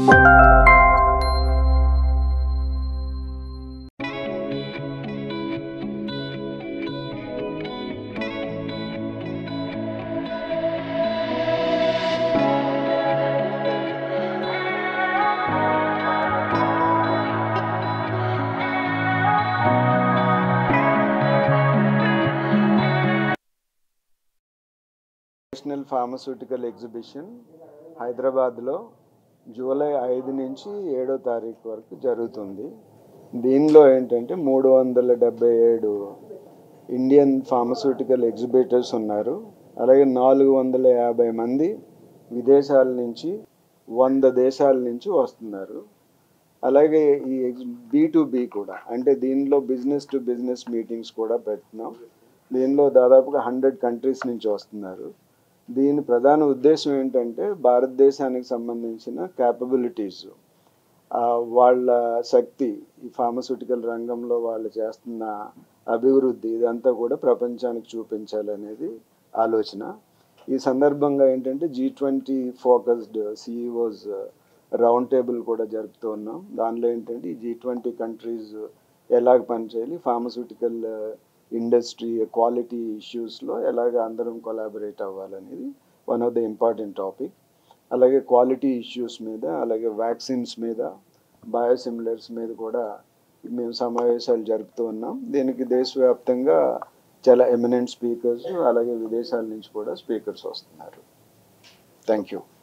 national pharmaceutical exhibition హైదరాబాద్లో July ఐదు నుంచి ఏడో తారీఖు వరకు జరుగుతుంది దీనిలో ఏంటంటే మూడు వందల డెబ్బై ఏడు ఇండియన్ ఫార్మస్యూటికల్ ఎగ్జిబిటర్స్ ఉన్నారు అలాగే నాలుగు వందల యాభై మంది విదేశాల నుంచి వంద దేశాల నుంచి వస్తున్నారు అలాగే ఈ బీ టు బి కూడా అంటే దీనిలో బిజినెస్ టు బిజినెస్ మీటింగ్స్ కూడా పెడుతున్నాం దీనిలో దాదాపుగా హండ్రెడ్ కంట్రీస్ నుంచి వస్తున్నారు దీని ప్రధాన ఉద్దేశం ఏంటంటే భారతదేశానికి సంబంధించిన క్యాపబిలిటీస్ వాళ్ళ శక్తి ఈ ఫార్మస్యూటికల్ రంగంలో వాళ్ళు చేస్తున్న అభివృద్ధి ఇదంతా కూడా ప్రపంచానికి చూపించాలనేది ఆలోచన ఈ సందర్భంగా ఏంటంటే G twenty focused CEOs round table కూడా జరుపుతూ ఉన్నాం దానిలో ఏంటంటే ఈ జీ ట్వంటీ కంట్రీస్ ఎలాగ పనిచేయాలి ఫార్మస్యూటికల్ ఇండస్ట్రీ క్వాలిటీ ఇష్యూస్లో ఎలాగ అందరం కొలాబరేట్ అవ్వాలనేది one of the important topic అలాగే క్వాలిటీ ఇష్యూస్ మీద అలాగే వ్యాక్సిన్స్ మీద బయోసిమిలర్స్ మీద కూడా మేము సమావేశాలు జరుపుతూ ఉన్నాం దీనికి దేశవ్యాప్తంగా చాలా ఎమినెంట్ స్పీకర్స్ అలాగే విదేశాల నుంచి కూడా స్పీకర్స్ వస్తున్నారు థ్యాంక్ యూ